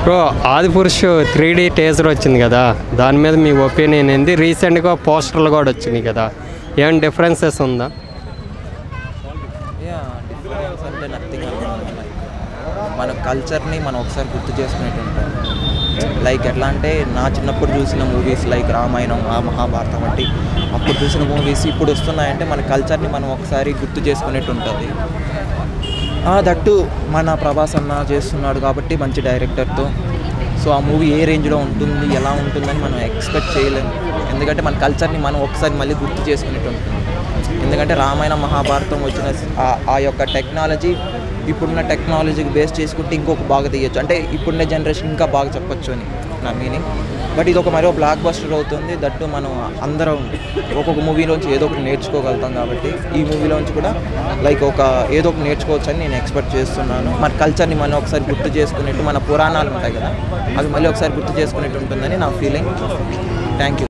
bro Adipurush three D teaser వచ్చింది కదా దాని మీద మీ ఒపీనియన్ ఏంది రీసెంట్గా పోస్టర్లు కూడా వచ్చినాయి కదా ఏమైనా డిఫరెన్సెస్ ఉందా యా డిఫరెన్స్ అంటే నథింగ్ మన కల్చర్ని మనం ఒకసారి గుర్తు చేసుకునేట్టు ఉంటుంది లైక్ ఎట్లా అంటే నా చిన్నప్పుడు చూసిన మూవీస్ లైక్ రామాయణం ఆ మహాభారతం వంటి అప్పుడు చూసిన మూవీస్ ఇప్పుడు వస్తున్నాయంటే మన కల్చర్ని మనం ఒకసారి గుర్తు చేసుకునేట్టు ఉంటుంది ఆ, దట్టు మన ప్రభాస్ అన్న చేస్తున్నాడు కాబట్టి మంచి డైరెక్టర్తో సో ఆ మూవీ ఏ రేంజ్లో ఉంటుంది ఎలా ఉంటుందని మనం ఎక్స్పెక్ట్ చేయలేము ఎందుకంటే మన కల్చర్ని మనం ఒకసారి మళ్ళీ గుర్తు చేసుకునేట్టు ఉంటుంది ఎందుకంటే రామాయణ మహాభారతం వచ్చిన ఆ- ఆ యొక్క టెక్నాలజీ ఇప్పుడున్న టెక్నాలజీకి బేస్ చేసుకుంటే ఇంకొక బాగా తీయచ్చు అంటే ఇప్పుడున్న జనరేషన్ ఇంకా బాగా చెప్పొచ్చు అని నా మీనింగ్ బట్ ఇది ఒక మరో బ్లాక్ బస్టర్ అవుతుంది దట్టు మనం అందరం ఒక్కొక్క మూవీలోంచి ఏదో ఒకటి నేర్చుకోగలుగుతాం కాబట్టి ఈ మూవీలోంచి కూడా లైక్ ఒక ఏదో ఒకటి నేర్చుకోవచ్చు అని నేను ఎక్స్పెక్ట్ చేస్తున్నాను మన కల్చర్ని మనం ఒకసారి గుర్తు చేసుకునేట్టు మన పురాణాలు ఉంటాయి కదా అవి మళ్ళీ ఒకసారి గుర్తు చేసుకునేట్టు ఉంటుందని నా ఫీలింగ్ థ్యాంక్ యూ